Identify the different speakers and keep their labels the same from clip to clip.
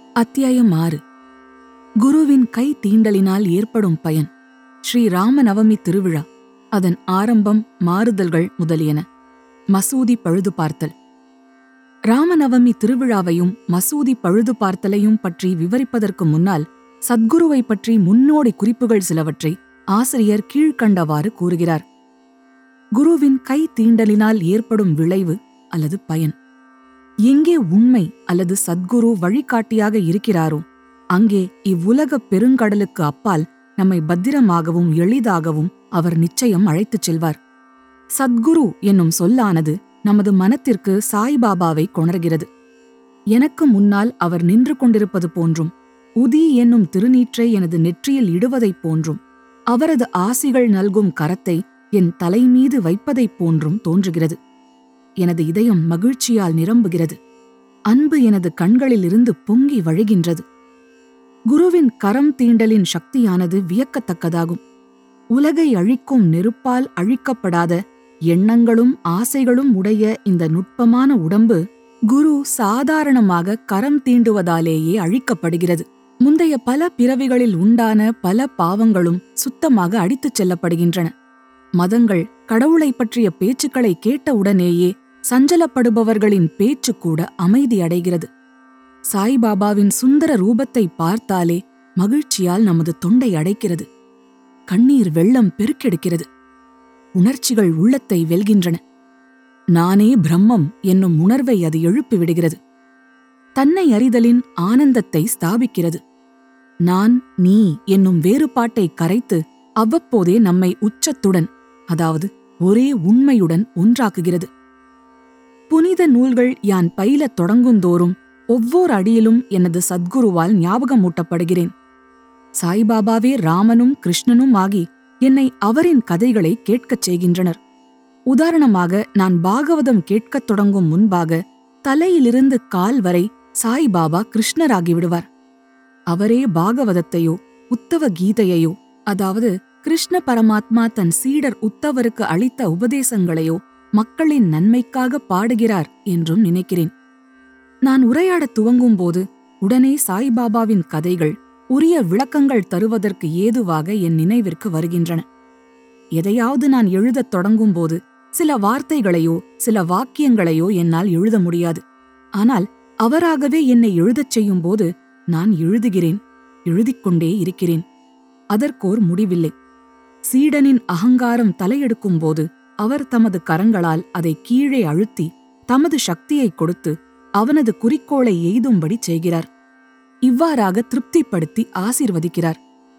Speaker 1: அத்தியாயம் ஆறு குருவின் கை தீண்டலினால் ஏற்படும் பயன் ஸ்ரீ ராமநவமி திருவிழா அதன் ஆரம்பம் மாறுதல்கள் முதலியன மசூதி பழுது பார்த்தல் ராமநவமி திருவிழாவையும் மசூதி பழுது பார்த்தலையும் பற்றி விவரிப்பதற்கு முன்னால் சத்குருவை பற்றி முன்னோடி குறிப்புகள் சிலவற்றை ஆசிரியர் கீழ்க்கண்டவாறு கூறுகிறார் குருவின் கை தீண்டலினால் ஏற்படும் விளைவு அல்லது பயன் எங்கே உண்மை அல்லது சத்குரு வழிகாட்டியாக இருக்கிறாரோ அங்கே இவ்வுலகப் பெருங்கடலுக்கு அப்பால் நம்மை பத்திரமாகவும் எளிதாகவும் அவர் நிச்சயம் அழைத்துச் செல்வார் சத்குரு என்னும் சொல்லானது நமது மனத்திற்கு சாய்பாபாவை கொணர்கிறது எனக்கு முன்னால் அவர் நின்று கொண்டிருப்பது போன்றும் உதி என்னும் திருநீற்றை எனது நெற்றியில் இடுவதைப் போன்றும் அவரது ஆசிகள் நல்கும் கரத்தை என் தலைமீது வைப்பதைப் போன்றும் தோன்றுகிறது எனது இதயம் மகிழ்ச்சியால் நிரம்புகிறது அன்பு எனது கண்களிலிருந்து பொங்கி வழிகின்றது குருவின் கரம் தீண்டலின் சக்தியானது வியக்கத்தக்கதாகும் உலகை அழிக்கும் நெருப்பால் அழிக்கப்படாத எண்ணங்களும் ஆசைகளும் உடைய இந்த நுட்பமான உடம்பு குரு சாதாரணமாக கரம் தீண்டுவதாலேயே அழிக்கப்படுகிறது முந்தைய பல பிறவிகளில் உண்டான பல பாவங்களும் சுத்தமாக அடித்துச் செல்லப்படுகின்றன மதங்கள் கடவுளைப் பற்றிய பேச்சுக்களை கேட்டவுடனேயே சஞ்சலப்படுபவர்களின் பேச்சு கூட அமைதி அடைகிறது சாய்பாபாவின் சுந்தர ரூபத்தை பார்த்தாலே மகிழ்ச்சியால் நமது தொண்டை அடைக்கிறது கண்ணீர் வெள்ளம் பெருக்கெடுக்கிறது உணர்ச்சிகள் உள்ளத்தை வெல்கின்றன நானே பிரம்மம் என்னும் உணர்வை அது எழுப்பிவிடுகிறது தன்னை அறிதலின் ஆனந்தத்தை ஸ்தாபிக்கிறது நான் நீ என்னும் வேறுபாட்டை கரைத்து அவ்வப்போதே நம்மை உச்சத்துடன் அதாவது ஒரே உண்மையுடன் ஒன்றாக்குகிறது புனித நூல்கள் யான் பயிலத் தொடங்குந்தோறும் ஒவ்வொரு அடியிலும் எனது சத்குருவால் ஞாபகமூட்டப்படுகிறேன் சாய்பாபாவே ராமனும் கிருஷ்ணனும் ஆகி என்னை அவரின் கதைகளை கேட்கச் செய்கின்றனர் உதாரணமாக நான் பாகவதம் கேட்கத் தொடங்கும் முன்பாக தலையிலிருந்து கால் வரை சாய்பாபா கிருஷ்ணராகி விடுவார் அவரே பாகவதத்தையோ உத்தவ கீதையையோ அதாவது கிருஷ்ண பரமாத்மா தன் சீடர் உத்தவருக்கு அளித்த உபதேசங்களையோ மக்களின் நன்மைக்காக பாடுகிறார் என்றும் நினைக்கிறேன் நான் உரையாடத் துவங்கும்போது உடனே சாய்பாபாவின் கதைகள் உரிய விளக்கங்கள் தருவதற்கு ஏதுவாக என் நினைவிற்கு வருகின்றன எதையாவது நான் எழுதத் தொடங்கும்போது சில வார்த்தைகளையோ சில வாக்கியங்களையோ என்னால் எழுத முடியாது ஆனால் அவராகவே என்னை எழுதச் செய்யும்போது நான் எழுதுகிறேன் எழுதிக் கொண்டே இருக்கிறேன் அதற்கோர் முடிவில்லை சீடனின் அகங்காரம் தலையெடுக்கும்போது அவர் தமது கரங்களால் அதை கீழே அழுத்தி தமது சக்தியைக் கொடுத்து அவனது குறிக்கோளை எய்தும்படி செய்கிறார் இவ்வாறாக திருப்திப்படுத்தி ஆசீர்வதிக்கிறார்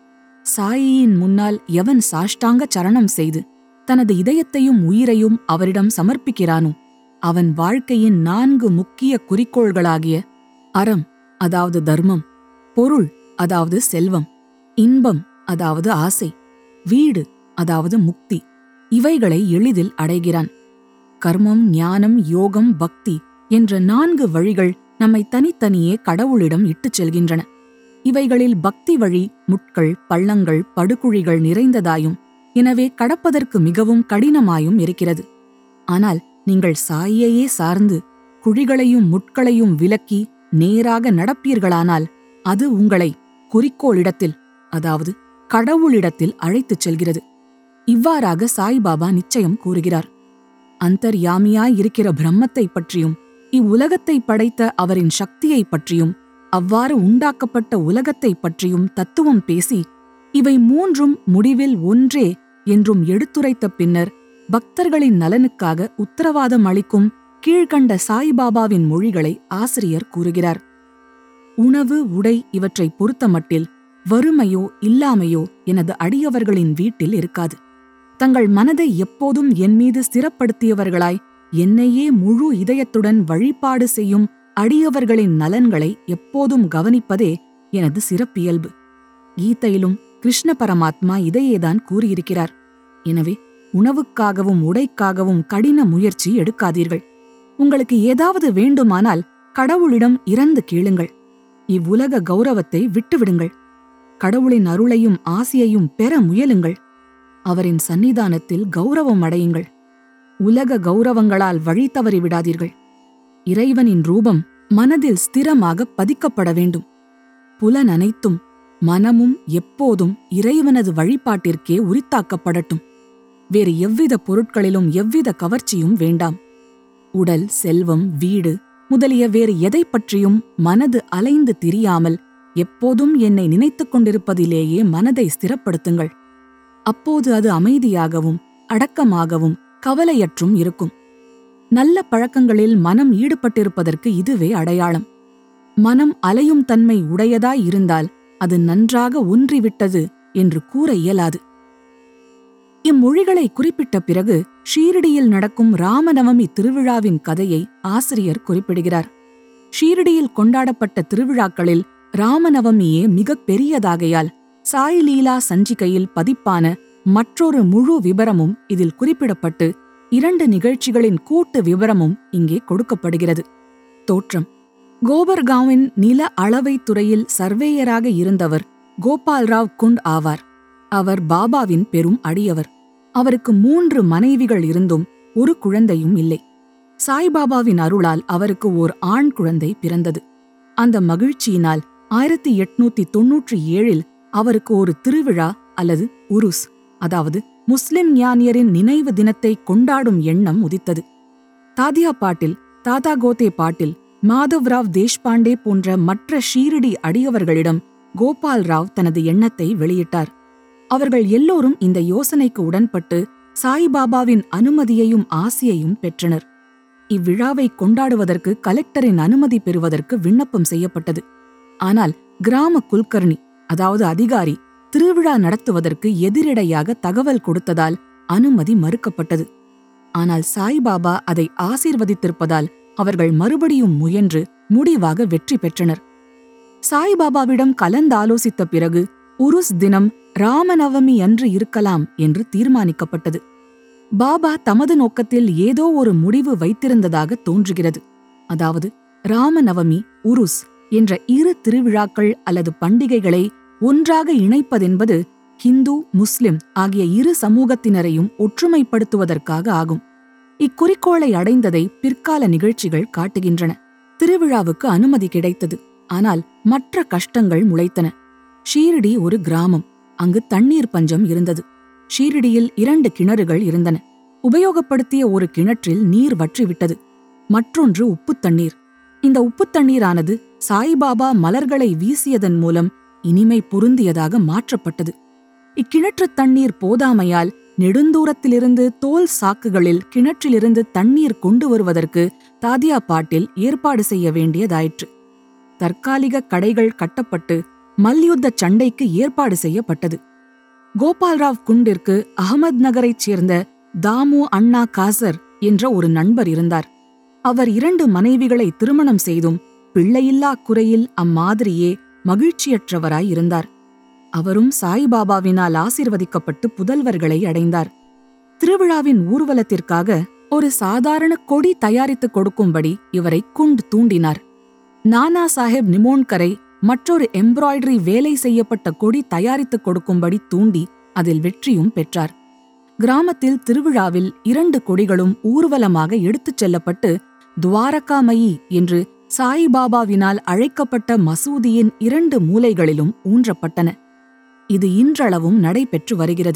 Speaker 1: சாயியின் முன்னால் எவன் சாஷ்டாங்க சரணம் செய்து தனது இதயத்தையும் உயிரையும் அவரிடம் சமர்ப்பிக்கிறானோ அவன் வாழ்க்கையின் நான்கு முக்கிய குறிக்கோள்களாகிய அறம் அதாவது தர்மம் பொருள் அதாவது செல்வம் இன்பம் அதாவது ஆசை வீடு அதாவது முக்தி இவைகளை எளிதில் அடைகிறான் கர்மம் ஞானம் யோகம் பக்தி என்ற நான்கு வழிகள் நம்மை தனித்தனியே கடவுளிடம் இட்டுச் செல்கின்றன இவைகளில் பக்தி வழி முட்கள் பள்ளங்கள் படுகுழிகள் நிறைந்ததாயும் எனவே கடப்பதற்கு மிகவும் கடினமாயும் இருக்கிறது ஆனால் நீங்கள் சாயையே சார்ந்து குழிகளையும் முட்களையும் விலக்கி நேராக நடப்பீர்களானால் அது உங்களை குறிக்கோளிடத்தில் அதாவது கடவுளிடத்தில் அழைத்துச் செல்கிறது இவ்வாறாக சாய்பாபா நிச்சயம் கூறுகிறார் அந்தர்யாமியாயிருக்கிற பிரம்மத்தைப் பற்றியும் இவ்வுலகத்தை படைத்த அவரின் சக்தியைப் பற்றியும் அவ்வாறு உண்டாக்கப்பட்ட உலகத்தைப் பற்றியும் தத்துவம் பேசி இவை மூன்றும் முடிவில் ஒன்றே என்றும் எடுத்துரைத்த பின்னர் பக்தர்களின் நலனுக்காக உத்தரவாதம் அளிக்கும் கீழ்கண்ட சாய்பாபாவின் மொழிகளை ஆசிரியர் கூறுகிறார் உணவு உடை இவற்றை பொறுத்தமட்டில் வறுமையோ இல்லாமையோ எனது அடியவர்களின் வீட்டில் இருக்காது தங்கள் மனதை எப்போதும் என் மீது ஸ்திரப்படுத்தியவர்களாய் என்னையே முழு இதயத்துடன் வழிபாடு செய்யும் அடியவர்களின் நலன்களை எப்போதும் கவனிப்பதே எனது சிறப்பியல்பு கீதையிலும் கிருஷ்ண பரமாத்மா இதையேதான் கூறியிருக்கிறார் எனவே உணவுக்காகவும் உடைக்காகவும் கடின முயற்சி எடுக்காதீர்கள் உங்களுக்கு ஏதாவது வேண்டுமானால் கடவுளிடம் இறந்து கேளுங்கள் இவ்வுலக கௌரவத்தை விட்டுவிடுங்கள் கடவுளின் அருளையும் ஆசியையும் பெற முயலுங்கள் அவரின் சன்னிதானத்தில் கௌரவம் அடையுங்கள் உலக கௌரவங்களால் வழி தவறி விடாதீர்கள் இறைவனின் ரூபம் மனதில் ஸ்திரமாக பதிக்கப்பட வேண்டும் புலன் அனைத்தும் மனமும் எப்போதும் இறைவனது வழிபாட்டிற்கே உரித்தாக்கப்படட்டும் வேறு எவ்வித பொருட்களிலும் எவ்வித கவர்ச்சியும் வேண்டாம் உடல் செல்வம் வீடு முதலிய வேறு எதை பற்றியும் மனது அலைந்து திரியாமல் எப்போதும் என்னை நினைத்துக் கொண்டிருப்பதிலேயே மனதை ஸ்திரப்படுத்துங்கள் அப்போது அது அமைதியாகவும் அடக்கமாகவும் கவலையற்றும் இருக்கும் நல்ல பழக்கங்களில் மனம் ஈடுபட்டிருப்பதற்கு இதுவே அடையாளம் மனம் அலையும் தன்மை உடையதாய் இருந்தால் அது நன்றாக ஒன்றிவிட்டது என்று கூற இயலாது இம்மொழிகளை குறிப்பிட்ட பிறகு ஷீரடியில் நடக்கும் ராமநவமி திருவிழாவின் கதையை ஆசிரியர் குறிப்பிடுகிறார் ஷீரடியில் கொண்டாடப்பட்ட திருவிழாக்களில் ராமநவமியே மிகப் பெரியதாகையால் சாய் லீலா சஞ்சிகையில் பதிப்பான மற்றொரு முழு விபரமும் இதில் குறிப்பிடப்பட்டு இரண்டு நிகழ்ச்சிகளின் கூட்டு விவரமும் இங்கே கொடுக்கப்படுகிறது தோற்றம் கோபர்காவின் நில அளவை துறையில் சர்வேயராக இருந்தவர் கோபால்ராவ் குண்ட் ஆவார் அவர் பாபாவின் பெரும் அடியவர் அவருக்கு மூன்று மனைவிகள் இருந்தும் ஒரு குழந்தையும் இல்லை சாய்பாபாவின் அருளால் அவருக்கு ஓர் ஆண் குழந்தை பிறந்தது அந்த மகிழ்ச்சியினால் ஆயிரத்தி எட்நூத்தி தொன்னூற்றி ஏழில் அவருக்கு ஒரு திருவிழா அல்லது உருஸ் அதாவது முஸ்லிம் ஞானியரின் நினைவு தினத்தை கொண்டாடும் எண்ணம் உதித்தது தாதியா பாட்டில் தாதா கோதே பாட்டில் மாதவ்ராவ் தேஷ்பாண்டே போன்ற மற்ற ஷீரடி அடியவர்களிடம் கோபால் ராவ் தனது எண்ணத்தை வெளியிட்டார் அவர்கள் எல்லோரும் இந்த யோசனைக்கு உடன்பட்டு சாய்பாபாவின் அனுமதியையும் ஆசியையும் பெற்றனர் இவ்விழாவை கொண்டாடுவதற்கு கலெக்டரின் அனுமதி பெறுவதற்கு விண்ணப்பம் செய்யப்பட்டது ஆனால் கிராம குல்கர்ணி அதாவது அதிகாரி திருவிழா நடத்துவதற்கு எதிரிடையாக தகவல் கொடுத்ததால் அனுமதி மறுக்கப்பட்டது ஆனால் சாய்பாபா அதை ஆசீர்வதித்திருப்பதால் அவர்கள் மறுபடியும் முயன்று முடிவாக வெற்றி பெற்றனர் சாய்பாபாவிடம் கலந்தாலோசித்த பிறகு உருஸ் தினம் ராமநவமி அன்று இருக்கலாம் என்று தீர்மானிக்கப்பட்டது பாபா தமது நோக்கத்தில் ஏதோ ஒரு முடிவு வைத்திருந்ததாக தோன்றுகிறது அதாவது ராமநவமி உருஸ் என்ற இரு திருவிழாக்கள் அல்லது பண்டிகைகளை ஒன்றாக இணைப்பதென்பது ஹிந்து முஸ்லிம் ஆகிய இரு சமூகத்தினரையும் ஒற்றுமைப்படுத்துவதற்காக ஆகும் இக்குறிக்கோளை அடைந்ததை பிற்கால நிகழ்ச்சிகள் காட்டுகின்றன திருவிழாவுக்கு அனுமதி கிடைத்தது ஆனால் மற்ற கஷ்டங்கள் முளைத்தன ஷீரடி ஒரு கிராமம் அங்கு தண்ணீர் பஞ்சம் இருந்தது ஷீரடியில் இரண்டு கிணறுகள் இருந்தன உபயோகப்படுத்திய ஒரு கிணற்றில் நீர் வற்றிவிட்டது மற்றொன்று உப்புத் தண்ணீர் இந்த உப்புத் தண்ணீரானது சாய்பாபா மலர்களை வீசியதன் மூலம் இனிமை பொருந்தியதாக மாற்றப்பட்டது இக்கிணற்றுத் தண்ணீர் போதாமையால் நெடுந்தூரத்திலிருந்து தோல் சாக்குகளில் கிணற்றிலிருந்து தண்ணீர் கொண்டு வருவதற்கு தாதியா பாட்டில் ஏற்பாடு செய்ய வேண்டியதாயிற்று தற்காலிக கடைகள் கட்டப்பட்டு மல்யுத்த சண்டைக்கு ஏற்பாடு செய்யப்பட்டது கோபால்ராவ் குண்டிற்கு அகமத் நகரைச் சேர்ந்த தாமு அண்ணா காசர் என்ற ஒரு நண்பர் இருந்தார் அவர் இரண்டு மனைவிகளை திருமணம் செய்தும் பிள்ளையில்லா குறையில் அம்மாதிரியே மகிழ்ச்சியற்றவராய் இருந்தார் அவரும் சாய்பாபாவினால் ஆசிர்வதிக்கப்பட்டு புதல்வர்களை அடைந்தார் திருவிழாவின் ஊர்வலத்திற்காக ஒரு சாதாரண கொடி தயாரித்துக் கொடுக்கும்படி இவரை குண்ட் தூண்டினார் நானா சாஹேப் நிமோன்கரை மற்றொரு எம்ப்ராய்டரி வேலை செய்யப்பட்ட கொடி தயாரித்துக் கொடுக்கும்படி தூண்டி அதில் வெற்றியும் பெற்றார் கிராமத்தில் திருவிழாவில் இரண்டு கொடிகளும் ஊர்வலமாக எடுத்துச் செல்லப்பட்டு துவாரகாமயி என்று சாய்பாபாவினால் அழைக்கப்பட்ட மசூதியின் இரண்டு மூலைகளிலும் ஊன்றப்பட்டன இது இன்றளவும் நடைபெற்று வருகிறது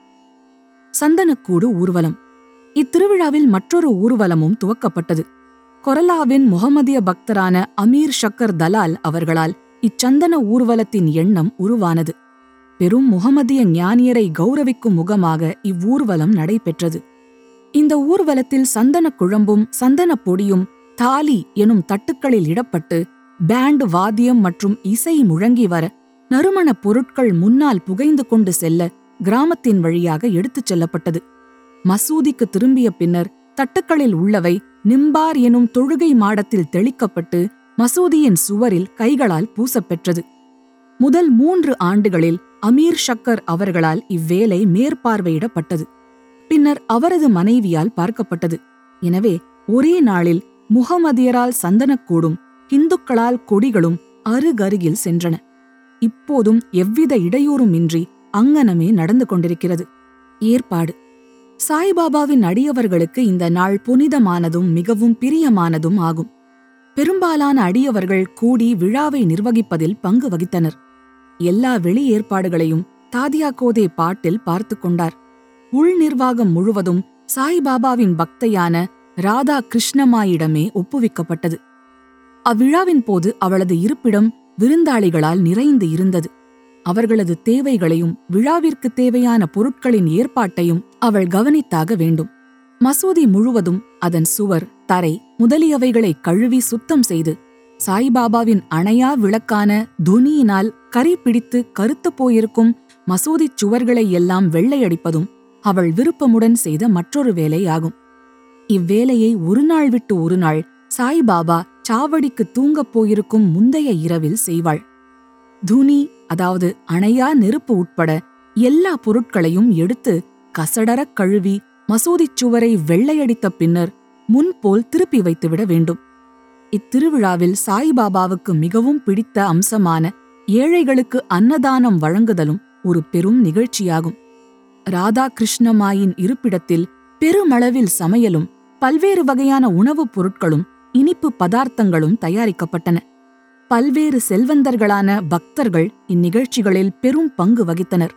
Speaker 1: சந்தனக்கூடு ஊர்வலம் இத்திருவிழாவில் மற்றொரு ஊர்வலமும் துவக்கப்பட்டது கொரலாவின் முகமதிய பக்தரான அமீர் ஷக்கர் தலால் அவர்களால் இச்சந்தன ஊர்வலத்தின் எண்ணம் உருவானது பெரும் முகமதிய ஞானியரை கௌரவிக்கும் முகமாக இவ்வூர்வலம் நடைபெற்றது இந்த ஊர்வலத்தில் சந்தனக் குழம்பும் சந்தனப் பொடியும் தாலி எனும் தட்டுக்களில் இடப்பட்டு பேண்ட் வாத்தியம் மற்றும் இசை முழங்கி வர நறுமணப் பொருட்கள் முன்னால் புகைந்து கொண்டு செல்ல கிராமத்தின் வழியாக எடுத்துச் செல்லப்பட்டது மசூதிக்கு திரும்பிய பின்னர் தட்டுக்களில் உள்ளவை நிம்பார் எனும் தொழுகை மாடத்தில் தெளிக்கப்பட்டு மசூதியின் சுவரில் கைகளால் பூசப்பெற்றது முதல் மூன்று ஆண்டுகளில் அமீர் ஷக்கர் அவர்களால் இவ்வேலை மேற்பார்வையிடப்பட்டது பின்னர் அவரது மனைவியால் பார்க்கப்பட்டது எனவே ஒரே நாளில் முகமதியரால் சந்தனக்கூடும் இந்துக்களால் கொடிகளும் அருகருகில் சென்றன இப்போதும் எவ்வித இடையூறுமின்றி அங்கனமே நடந்து கொண்டிருக்கிறது ஏற்பாடு சாய்பாபாவின் அடியவர்களுக்கு இந்த நாள் புனிதமானதும் மிகவும் பிரியமானதும் ஆகும் பெரும்பாலான அடியவர்கள் கூடி விழாவை நிர்வகிப்பதில் பங்கு வகித்தனர் எல்லா வெளி ஏற்பாடுகளையும் தாதியா கோதே பாட்டில் பார்த்து கொண்டார் உள் நிர்வாகம் முழுவதும் சாய்பாபாவின் பக்தையான ராதா கிருஷ்ணமாயிடமே ஒப்புவிக்கப்பட்டது அவ்விழாவின் போது அவளது இருப்பிடம் விருந்தாளிகளால் நிறைந்து இருந்தது அவர்களது தேவைகளையும் விழாவிற்கு தேவையான பொருட்களின் ஏற்பாட்டையும் அவள் கவனித்தாக வேண்டும் மசூதி முழுவதும் அதன் சுவர் தரை முதலியவைகளை கழுவி சுத்தம் செய்து சாய்பாபாவின் அணையா விளக்கான துனியினால் கரி பிடித்து கருத்து போயிருக்கும் மசூதிச் சுவர்களை எல்லாம் வெள்ளையடிப்பதும் அவள் விருப்பமுடன் செய்த மற்றொரு வேலையாகும் இவ்வேலையை ஒரு நாள் விட்டு ஒரு நாள் சாய்பாபா சாவடிக்கு தூங்கப் போயிருக்கும் முந்தைய இரவில் செய்வாள் துனி அதாவது அணையா நெருப்பு உட்பட எல்லா பொருட்களையும் எடுத்து கசடரக் கழுவி மசூதிச் சுவரை வெள்ளையடித்த பின்னர் முன்போல் திருப்பி வைத்துவிட வேண்டும் இத்திருவிழாவில் சாய்பாபாவுக்கு மிகவும் பிடித்த அம்சமான ஏழைகளுக்கு அன்னதானம் வழங்குதலும் ஒரு பெரும் நிகழ்ச்சியாகும் ராதா கிருஷ்ணமாயின் இருப்பிடத்தில் பெருமளவில் சமையலும் பல்வேறு வகையான உணவுப் பொருட்களும் இனிப்பு பதார்த்தங்களும் தயாரிக்கப்பட்டன பல்வேறு செல்வந்தர்களான பக்தர்கள் இந்நிகழ்ச்சிகளில் பெரும் பங்கு வகித்தனர்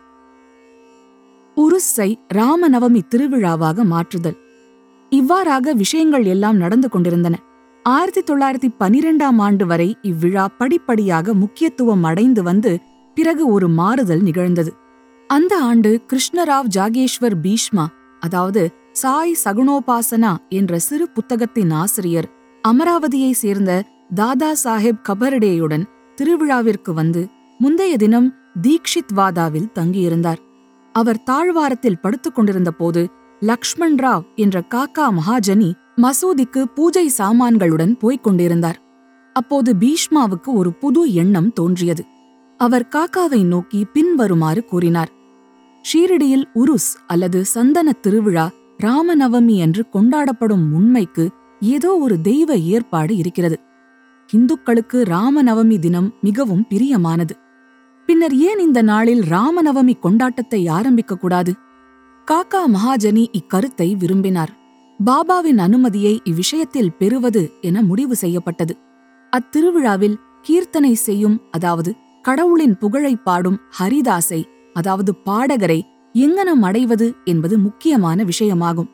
Speaker 1: உருஸை ராமநவமி திருவிழாவாக மாற்றுதல் இவ்வாறாக விஷயங்கள் எல்லாம் நடந்து கொண்டிருந்தன ஆயிரத்தி தொள்ளாயிரத்தி பனிரெண்டாம் ஆண்டு வரை இவ்விழா படிப்படியாக முக்கியத்துவம் அடைந்து வந்து பிறகு ஒரு மாறுதல் நிகழ்ந்தது அந்த ஆண்டு கிருஷ்ணராவ் ஜாகேஸ்வர் பீஷ்மா அதாவது சாய் சகுணோபாசனா என்ற சிறு புத்தகத்தின் ஆசிரியர் அமராவதியை சேர்ந்த தாதா சாஹேப் கபர்டேயுடன் திருவிழாவிற்கு வந்து முந்தைய தினம் தீக்ஷித் வாதாவில் தங்கியிருந்தார் அவர் தாழ்வாரத்தில் படுத்துக் கொண்டிருந்த போது லக்ஷ்மண் ராவ் என்ற காக்கா மகாஜனி மசூதிக்கு பூஜை சாமான்களுடன் போய்க் கொண்டிருந்தார் அப்போது பீஷ்மாவுக்கு ஒரு புது எண்ணம் தோன்றியது அவர் காக்காவை நோக்கி பின்வருமாறு கூறினார் ஷீரடியில் உருஸ் அல்லது சந்தன திருவிழா ராமநவமி என்று கொண்டாடப்படும் உண்மைக்கு ஏதோ ஒரு தெய்வ ஏற்பாடு இருக்கிறது இந்துக்களுக்கு ராமநவமி தினம் மிகவும் பிரியமானது பின்னர் ஏன் இந்த நாளில் ராமநவமி கொண்டாட்டத்தை ஆரம்பிக்க கூடாது காக்கா மகாஜனி இக்கருத்தை விரும்பினார் பாபாவின் அனுமதியை இவ்விஷயத்தில் பெறுவது என முடிவு செய்யப்பட்டது அத்திருவிழாவில் கீர்த்தனை செய்யும் அதாவது கடவுளின் புகழை பாடும் ஹரிதாஸை அதாவது பாடகரை எங்கனம் அடைவது என்பது முக்கியமான விஷயமாகும்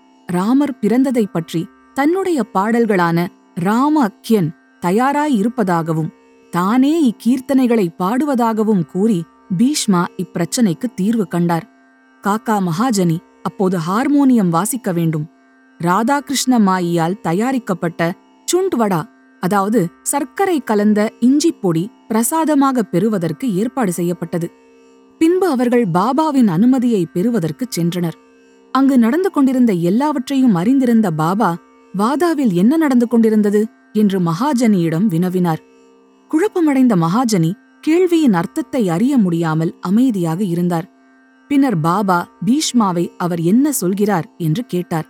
Speaker 1: ராமர் பிறந்ததைப் பற்றி தன்னுடைய பாடல்களான ராம அக்கியன் தயாராயிருப்பதாகவும் தானே இக்கீர்த்தனைகளை பாடுவதாகவும் கூறி பீஷ்மா இப்பிரச்சனைக்கு தீர்வு கண்டார் காக்கா மகாஜனி அப்போது ஹார்மோனியம் வாசிக்க வேண்டும் ராதாகிருஷ்ண மாயியால் தயாரிக்கப்பட்ட சுண்ட்வடா அதாவது சர்க்கரை கலந்த இஞ்சிப் பொடி பிரசாதமாக பெறுவதற்கு ஏற்பாடு செய்யப்பட்டது பின்பு அவர்கள் பாபாவின் அனுமதியை பெறுவதற்குச் சென்றனர் அங்கு நடந்து கொண்டிருந்த எல்லாவற்றையும் அறிந்திருந்த பாபா வாதாவில் என்ன நடந்து கொண்டிருந்தது என்று மகாஜனியிடம் வினவினார் குழப்பமடைந்த மகாஜனி கேள்வியின் அர்த்தத்தை அறிய முடியாமல் அமைதியாக இருந்தார் பின்னர் பாபா பீஷ்மாவை அவர் என்ன சொல்கிறார் என்று கேட்டார்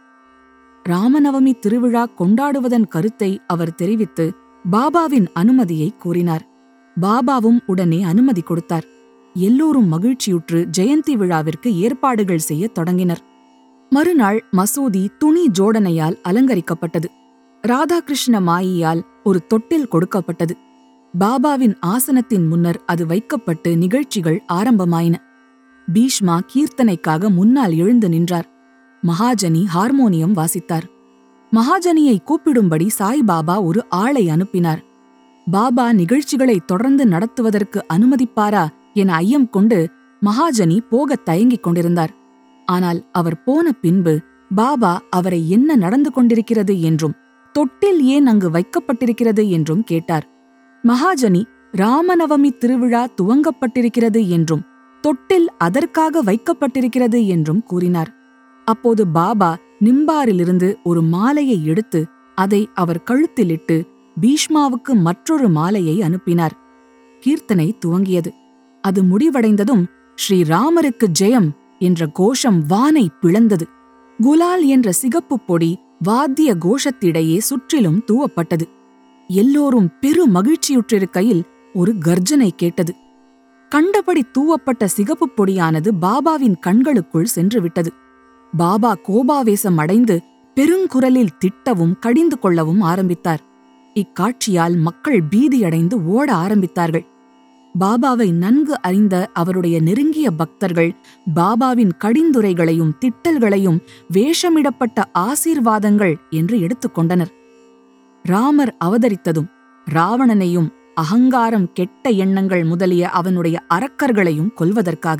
Speaker 1: ராமநவமி திருவிழா கொண்டாடுவதன் கருத்தை அவர் தெரிவித்து பாபாவின் அனுமதியை கோரினார் பாபாவும் உடனே அனுமதி கொடுத்தார் எல்லோரும் மகிழ்ச்சியுற்று ஜெயந்தி விழாவிற்கு ஏற்பாடுகள் செய்யத் தொடங்கினர் மறுநாள் மசூதி துணி ஜோடனையால் அலங்கரிக்கப்பட்டது ராதாகிருஷ்ண மாயியால் ஒரு தொட்டில் கொடுக்கப்பட்டது பாபாவின் ஆசனத்தின் முன்னர் அது வைக்கப்பட்டு நிகழ்ச்சிகள் ஆரம்பமாயின பீஷ்மா கீர்த்தனைக்காக முன்னால் எழுந்து நின்றார் மகாஜனி ஹார்மோனியம் வாசித்தார் மகாஜனியை கூப்பிடும்படி சாய்பாபா ஒரு ஆளை அனுப்பினார் பாபா நிகழ்ச்சிகளை தொடர்ந்து நடத்துவதற்கு அனுமதிப்பாரா என ஐயம் கொண்டு மகாஜனி போகத் தயங்கிக் கொண்டிருந்தார் ஆனால் அவர் போன பின்பு பாபா அவரை என்ன நடந்து கொண்டிருக்கிறது என்றும் தொட்டில் ஏன் அங்கு வைக்கப்பட்டிருக்கிறது என்றும் கேட்டார் மகாஜனி ராமநவமி திருவிழா துவங்கப்பட்டிருக்கிறது என்றும் தொட்டில் அதற்காக வைக்கப்பட்டிருக்கிறது என்றும் கூறினார் அப்போது பாபா நிம்பாரிலிருந்து ஒரு மாலையை எடுத்து அதை அவர் கழுத்திலிட்டு பீஷ்மாவுக்கு மற்றொரு மாலையை அனுப்பினார் கீர்த்தனை துவங்கியது அது முடிவடைந்ததும் ஸ்ரீராமருக்கு ஜெயம் என்ற கோஷம் வானை பிளந்தது குலால் என்ற சிகப்புப் பொடி வாத்திய கோஷத்திடையே சுற்றிலும் தூவப்பட்டது எல்லோரும் பெரு மகிழ்ச்சியுற்றிருக்கையில் ஒரு கர்ஜனை கேட்டது கண்டபடி தூவப்பட்ட சிகப்புப் பொடியானது பாபாவின் கண்களுக்குள் சென்றுவிட்டது பாபா கோபாவேசம் அடைந்து பெருங்குரலில் திட்டவும் கடிந்து கொள்ளவும் ஆரம்பித்தார் இக்காட்சியால் மக்கள் பீதியடைந்து ஓட ஆரம்பித்தார்கள் பாபாவை நன்கு அறிந்த அவருடைய நெருங்கிய பக்தர்கள் பாபாவின் கடிந்துரைகளையும் திட்டல்களையும் வேஷமிடப்பட்ட ஆசீர்வாதங்கள் என்று எடுத்துக்கொண்டனர் ராமர் அவதரித்ததும் ராவணனையும் அகங்காரம் கெட்ட எண்ணங்கள் முதலிய அவனுடைய அரக்கர்களையும் கொல்வதற்காக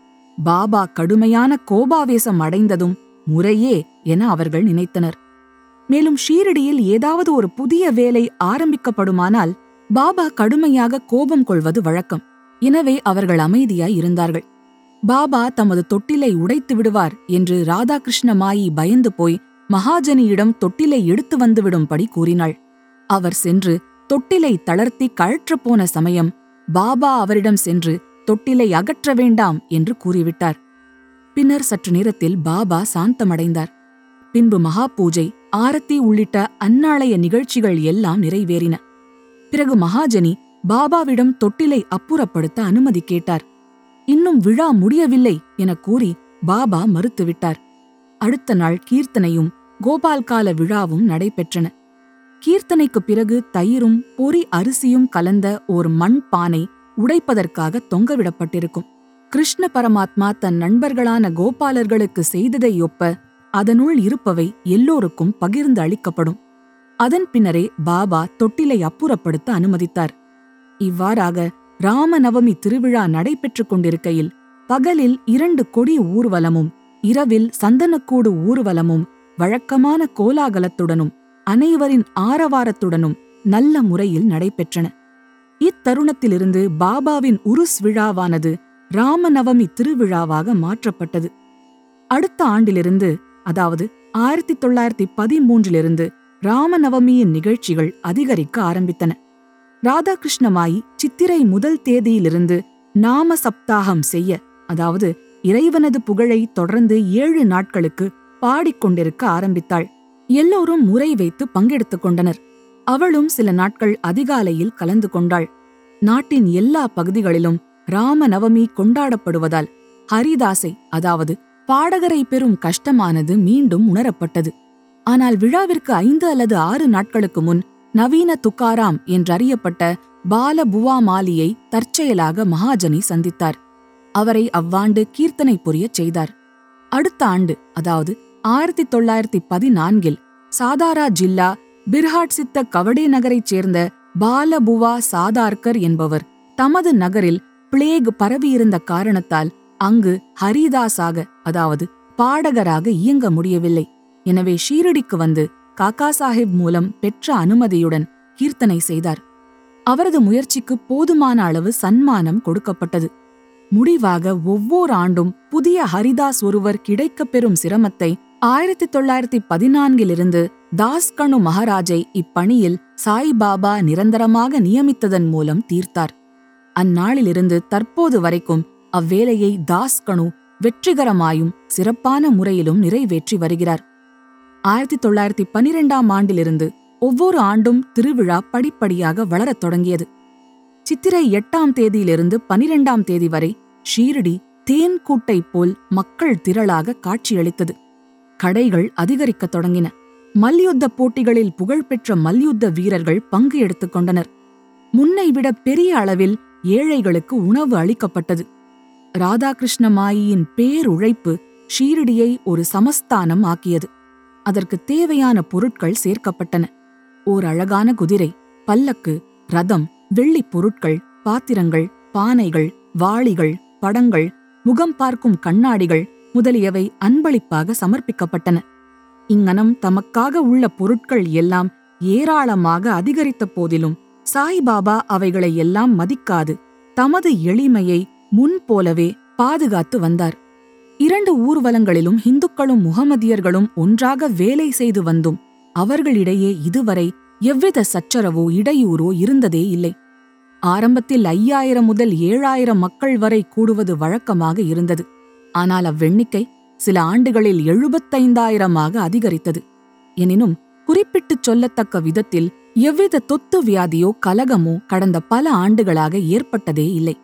Speaker 1: பாபா கடுமையான கோபாவேசம் அடைந்ததும் முறையே என அவர்கள் நினைத்தனர் மேலும் ஷீரடியில் ஏதாவது ஒரு புதிய வேலை ஆரம்பிக்கப்படுமானால் பாபா கடுமையாக கோபம் கொள்வது வழக்கம் எனவே அவர்கள் அமைதியாய் இருந்தார்கள் பாபா தமது தொட்டிலை உடைத்து விடுவார் என்று ராதாகிருஷ்ண மாயி பயந்து போய் மகாஜனியிடம் தொட்டிலை எடுத்து வந்துவிடும்படி கூறினாள் அவர் சென்று தொட்டிலை தளர்த்தி கழற்றப் போன சமயம் பாபா அவரிடம் சென்று தொட்டிலை அகற்ற வேண்டாம் என்று கூறிவிட்டார் பின்னர் சற்று நேரத்தில் பாபா சாந்தமடைந்தார் பின்பு மகா பூஜை ஆரத்தி உள்ளிட்ட அந்நாளைய நிகழ்ச்சிகள் எல்லாம் நிறைவேறின பிறகு மகாஜனி பாபாவிடம் தொட்டிலை அப்புறப்படுத்த அனுமதி கேட்டார் இன்னும் விழா முடியவில்லை என கூறி பாபா மறுத்துவிட்டார் அடுத்த நாள் கீர்த்தனையும் கோபால்கால விழாவும் நடைபெற்றன கீர்த்தனைக்குப் பிறகு தயிரும் பொறி அரிசியும் கலந்த ஓர் மண் பானை உடைப்பதற்காக தொங்கவிடப்பட்டிருக்கும் கிருஷ்ண பரமாத்மா தன் நண்பர்களான கோபாலர்களுக்கு செய்ததை ஒப்ப அதனுள் இருப்பவை எல்லோருக்கும் பகிர்ந்து அளிக்கப்படும் அதன் பின்னரே பாபா தொட்டிலை அப்புறப்படுத்த அனுமதித்தார் இவ்வாறாக ராமநவமி திருவிழா நடைபெற்றுக் கொண்டிருக்கையில் பகலில் இரண்டு கொடி ஊர்வலமும் இரவில் சந்தனக்கூடு ஊர்வலமும் வழக்கமான கோலாகலத்துடனும் அனைவரின் ஆரவாரத்துடனும் நல்ல முறையில் நடைபெற்றன இத்தருணத்திலிருந்து பாபாவின் உருஸ் விழாவானது ராமநவமி திருவிழாவாக மாற்றப்பட்டது அடுத்த ஆண்டிலிருந்து அதாவது ஆயிரத்தி தொள்ளாயிரத்தி பதிமூன்றிலிருந்து ராமநவமியின் நிகழ்ச்சிகள் அதிகரிக்க ஆரம்பித்தன ராதாகிருஷ்ணமாயி சித்திரை முதல் தேதியிலிருந்து நாம சப்தாகம் செய்ய அதாவது இறைவனது புகழை தொடர்ந்து ஏழு நாட்களுக்கு பாடிக்கொண்டிருக்க ஆரம்பித்தாள் எல்லோரும் முறை வைத்து பங்கெடுத்துக் கொண்டனர் அவளும் சில நாட்கள் அதிகாலையில் கலந்து கொண்டாள் நாட்டின் எல்லா பகுதிகளிலும் ராமநவமி கொண்டாடப்படுவதால் ஹரிதாசை அதாவது பாடகரை பெறும் கஷ்டமானது மீண்டும் உணரப்பட்டது ஆனால் விழாவிற்கு ஐந்து அல்லது ஆறு நாட்களுக்கு முன் நவீன துக்காராம் என்றறியப்பட்ட பால புவாமாலியை தற்செயலாக மகாஜனி சந்தித்தார் அவரை அவ்வாண்டு கீர்த்தனை புரியச் செய்தார் அடுத்த ஆண்டு அதாவது ஆயிரத்தி தொள்ளாயிரத்தி பதினான்கில் சாதாரா ஜில்லா பிர்ஹாட் சித்த கவடே நகரைச் சேர்ந்த பாலபுவா சாதார்கர் என்பவர் தமது நகரில் பிளேக் பரவியிருந்த காரணத்தால் அங்கு ஹரிதாஸாக அதாவது பாடகராக இயங்க முடியவில்லை எனவே ஷீரடிக்கு வந்து காக்கா சாஹிப் மூலம் பெற்ற அனுமதியுடன் கீர்த்தனை செய்தார் அவரது முயற்சிக்கு போதுமான அளவு சன்மானம் கொடுக்கப்பட்டது முடிவாக ஒவ்வொரு ஆண்டும் புதிய ஹரிதாஸ் ஒருவர் கிடைக்கப் பெறும் சிரமத்தை ஆயிரத்தி தொள்ளாயிரத்தி பதினான்கிலிருந்து தாஸ்கனு மகாராஜை இப்பணியில் சாய்பாபா நிரந்தரமாக நியமித்ததன் மூலம் தீர்த்தார் அந்நாளிலிருந்து தற்போது வரைக்கும் அவ்வேலையை தாஸ்கனு வெற்றிகரமாயும் சிறப்பான முறையிலும் நிறைவேற்றி வருகிறார் ஆயிரத்தி தொள்ளாயிரத்தி பனிரெண்டாம் ஆண்டிலிருந்து ஒவ்வொரு ஆண்டும் திருவிழா படிப்படியாக வளரத் தொடங்கியது சித்திரை எட்டாம் தேதியிலிருந்து பனிரெண்டாம் தேதி வரை ஷீரடி தேன் கூட்டை போல் மக்கள் திரளாக காட்சியளித்தது கடைகள் அதிகரிக்கத் தொடங்கின மல்யுத்த போட்டிகளில் புகழ்பெற்ற மல்யுத்த வீரர்கள் பங்கு எடுத்துக் கொண்டனர் முன்னை விட பெரிய அளவில் ஏழைகளுக்கு உணவு அளிக்கப்பட்டது ராதாகிருஷ்ண மாயியின் பேருழைப்பு ஷீரடியை ஒரு சமஸ்தானம் ஆக்கியது அதற்கு தேவையான பொருட்கள் சேர்க்கப்பட்டன ஓர் அழகான குதிரை பல்லக்கு ரதம் வெள்ளிப் பொருட்கள் பாத்திரங்கள் பானைகள் வாளிகள் படங்கள் முகம் பார்க்கும் கண்ணாடிகள் முதலியவை அன்பளிப்பாக சமர்ப்பிக்கப்பட்டன இங்ஙனம் தமக்காக உள்ள பொருட்கள் எல்லாம் ஏராளமாக அதிகரித்த போதிலும் சாய்பாபா அவைகளை எல்லாம் மதிக்காது தமது எளிமையை முன் போலவே பாதுகாத்து வந்தார் இரண்டு ஊர்வலங்களிலும் இந்துக்களும் முகமதியர்களும் ஒன்றாக வேலை செய்து வந்தும் அவர்களிடையே இதுவரை எவ்வித சச்சரவோ இடையூறோ இருந்ததே இல்லை ஆரம்பத்தில் ஐயாயிரம் முதல் ஏழாயிரம் மக்கள் வரை கூடுவது வழக்கமாக இருந்தது ஆனால் அவ்வெண்ணிக்கை சில ஆண்டுகளில் எழுபத்தைந்தாயிரமாக அதிகரித்தது எனினும் குறிப்பிட்டுச் சொல்லத்தக்க விதத்தில் எவ்வித தொத்து வியாதியோ கலகமோ கடந்த பல ஆண்டுகளாக ஏற்பட்டதே இல்லை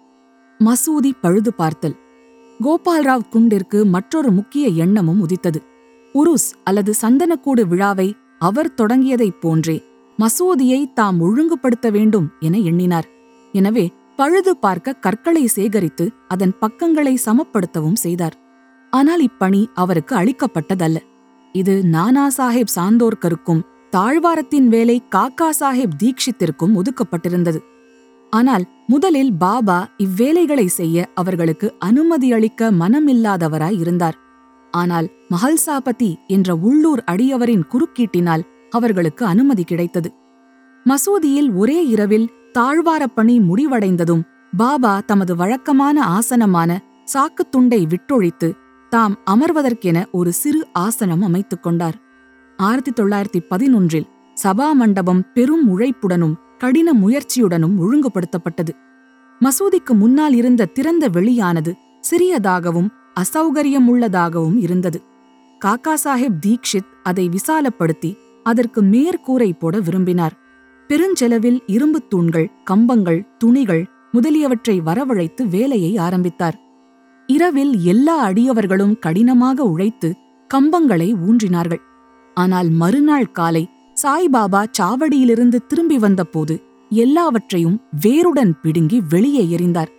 Speaker 1: மசூதி பழுது பார்த்தல் கோபால்ராவ் குண்டிற்கு மற்றொரு முக்கிய எண்ணமும் உதித்தது உருஸ் அல்லது சந்தனக்கூடு விழாவை அவர் தொடங்கியதைப் போன்றே மசூதியை தாம் ஒழுங்குபடுத்த வேண்டும் என எண்ணினார் எனவே பழுது பார்க்க கற்களை சேகரித்து அதன் பக்கங்களை சமப்படுத்தவும் செய்தார் ஆனால் இப்பணி அவருக்கு அளிக்கப்பட்டதல்ல இது நானா சாஹேப் சாந்தோர்கருக்கும் தாழ்வாரத்தின் வேலை காக்கா சாஹேப் தீக்ஷித்திற்கும் ஒதுக்கப்பட்டிருந்தது ஆனால் முதலில் பாபா இவ்வேலைகளை செய்ய அவர்களுக்கு அனுமதி அளிக்க மனமில்லாதவராய் இருந்தார் ஆனால் மஹல்சாபதி என்ற உள்ளூர் அடியவரின் குறுக்கீட்டினால் அவர்களுக்கு அனுமதி கிடைத்தது மசூதியில் ஒரே இரவில் தாழ்வாரப் பணி முடிவடைந்ததும் பாபா தமது வழக்கமான ஆசனமான சாக்குத் துண்டை விட்டொழித்து தாம் அமர்வதற்கென ஒரு சிறு ஆசனம் அமைத்துக் கொண்டார் ஆயிரத்தி தொள்ளாயிரத்தி பதினொன்றில் சபா மண்டபம் பெரும் உழைப்புடனும் கடின முயற்சியுடனும் ஒழுங்குபடுத்தப்பட்டது மசூதிக்கு முன்னால் இருந்த திறந்த வெளியானது சிறியதாகவும் அசௌகரியமுள்ளதாகவும் இருந்தது காக்கா சாஹேப் தீக்ஷித் அதை விசாலப்படுத்தி அதற்கு மேற்கூரை போட விரும்பினார் பெருஞ்செலவில் இரும்புத் தூண்கள் கம்பங்கள் துணிகள் முதலியவற்றை வரவழைத்து வேலையை ஆரம்பித்தார் இரவில் எல்லா அடியவர்களும் கடினமாக உழைத்து கம்பங்களை ஊன்றினார்கள் ஆனால் மறுநாள் காலை சாய்பாபா சாவடியிலிருந்து திரும்பி வந்தபோது எல்லாவற்றையும் வேருடன் பிடுங்கி வெளியே எறிந்தார்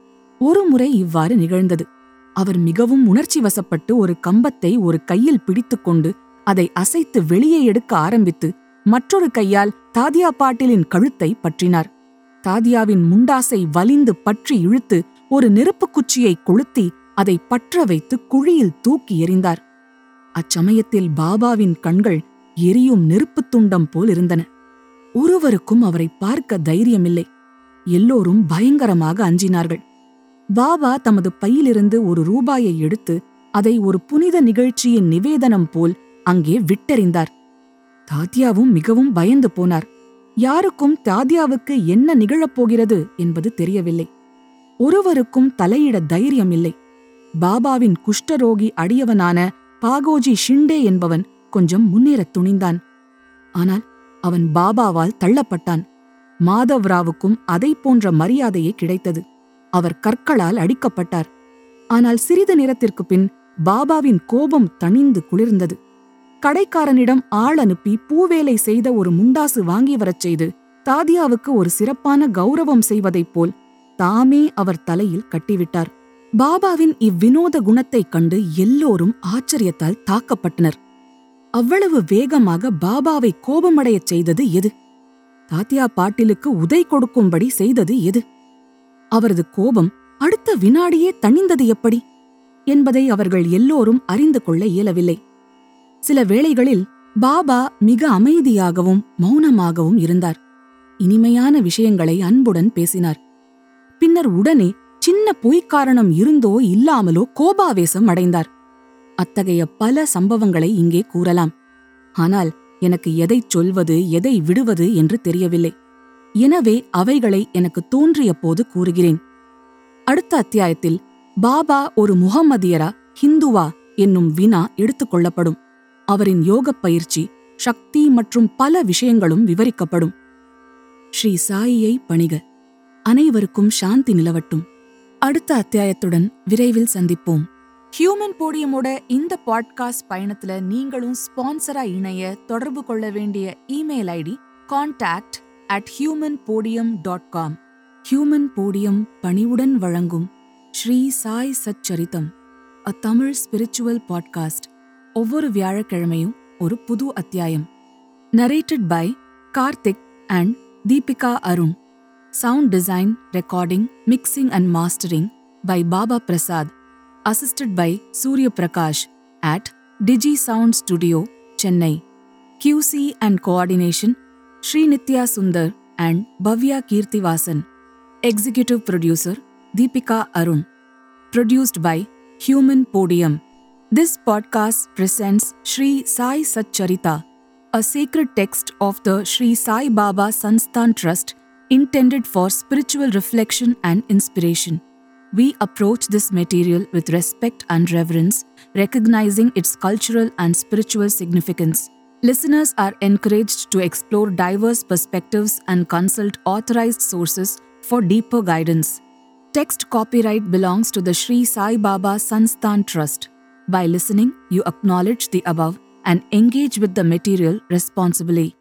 Speaker 1: ஒருமுறை இவ்வாறு நிகழ்ந்தது அவர் மிகவும் உணர்ச்சி வசப்பட்டு ஒரு கம்பத்தை ஒரு கையில் பிடித்துக்கொண்டு அதை அசைத்து வெளியே எடுக்க ஆரம்பித்து மற்றொரு கையால் தாதியா பாட்டிலின் கழுத்தை பற்றினார் தாதியாவின் முண்டாசை வலிந்து பற்றி இழுத்து ஒரு நெருப்புக் குச்சியை கொளுத்தி அதை பற்ற வைத்து குழியில் தூக்கி எறிந்தார் அச்சமயத்தில் பாபாவின் கண்கள் எரியும் நெருப்புத் துண்டம் போல் இருந்தன ஒருவருக்கும் அவரை பார்க்க தைரியமில்லை எல்லோரும் பயங்கரமாக அஞ்சினார்கள் பாபா தமது பையிலிருந்து ஒரு ரூபாயை எடுத்து அதை ஒரு புனித நிகழ்ச்சியின் நிவேதனம் போல் அங்கே விட்டெறிந்தார் தாத்யாவும் மிகவும் பயந்து போனார் யாருக்கும் தாத்யாவுக்கு என்ன நிகழப்போகிறது என்பது தெரியவில்லை ஒருவருக்கும் தலையிட தைரியம் இல்லை பாபாவின் குஷ்டரோகி அடியவனான பாகோஜி ஷிண்டே என்பவன் கொஞ்சம் முன்னேறத் துணிந்தான் ஆனால் அவன் பாபாவால் தள்ளப்பட்டான் மாதவ்ராவுக்கும் அதை போன்ற மரியாதையே கிடைத்தது அவர் கற்களால் அடிக்கப்பட்டார் ஆனால் சிறிது நேரத்திற்குப் பின் பாபாவின் கோபம் தணிந்து குளிர்ந்தது கடைக்காரனிடம் ஆள் அனுப்பி பூவேலை செய்த ஒரு முண்டாசு வாங்கி வரச் செய்து தாதியாவுக்கு ஒரு சிறப்பான கௌரவம் செய்வதைப் போல் தாமே அவர் தலையில் கட்டிவிட்டார் பாபாவின் இவ்வினோத குணத்தைக் கண்டு எல்லோரும் ஆச்சரியத்தால் தாக்கப்பட்டனர் அவ்வளவு வேகமாக பாபாவை கோபமடையச் செய்தது எது தாத்தியா பாட்டிலுக்கு உதை கொடுக்கும்படி செய்தது எது அவரது கோபம் அடுத்த வினாடியே தணிந்தது எப்படி என்பதை அவர்கள் எல்லோரும் அறிந்து கொள்ள இயலவில்லை சில வேளைகளில் பாபா மிக அமைதியாகவும் மௌனமாகவும் இருந்தார் இனிமையான விஷயங்களை அன்புடன் பேசினார் பின்னர் உடனே சின்ன பொய்க்காரணம் இருந்தோ இல்லாமலோ கோபாவேசம் அடைந்தார் அத்தகைய பல சம்பவங்களை இங்கே கூறலாம் ஆனால் எனக்கு எதைச் சொல்வது எதை விடுவது என்று தெரியவில்லை எனவே அவைகளை எனக்கு தோன்றிய போது கூறுகிறேன் அடுத்த அத்தியாயத்தில் பாபா ஒரு முகம்மதியரா ஹிந்துவா என்னும் வினா எடுத்துக்கொள்ளப்படும் அவரின் யோகப் பயிற்சி சக்தி மற்றும் பல விஷயங்களும் விவரிக்கப்படும் ஸ்ரீ சாயியை பணிக அனைவருக்கும் சாந்தி நிலவட்டும் அடுத்த அத்தியாயத்துடன் விரைவில் சந்திப்போம் ஹியூமன் போடியமோட இந்த பாட்காஸ்ட் பயணத்துல நீங்களும் ஸ்பான்சரா இணைய தொடர்பு கொள்ள வேண்டிய email ID contact at human podium dot com Human Podium பணிவுடன் வழங்கும் ஸ்ரீ சாய் சச்சரிதம் அ தமிழ் ஸ்பிரிச்சுவல் பாட்காஸ்ட் ஒவ்வொரு வியாழக்கிழமையும் ஒரு புது அத்தியாயம் narrated by Karthik and Deepika Arun sound design recording mixing and mastering by Baba Prasad assisted by Surya Prakash at Digi Sound Studio, Chennai. QC and coordination Sri Nitya Sundar and Bhavya Kirtivasan. Executive producer Deepika Arun. Produced by Human Podium. This podcast presents Sri Sai Satcharita, a sacred text of the Sri Sai Baba Sansthan Trust intended for spiritual reflection and inspiration. We approach this material with respect and reverence, recognizing its cultural and spiritual significance. Listeners are encouraged to explore diverse perspectives and consult authorized sources for deeper guidance. Text copyright belongs to the Sri Sai Baba Sansthan Trust. By listening, you acknowledge the above and engage with the material responsibly.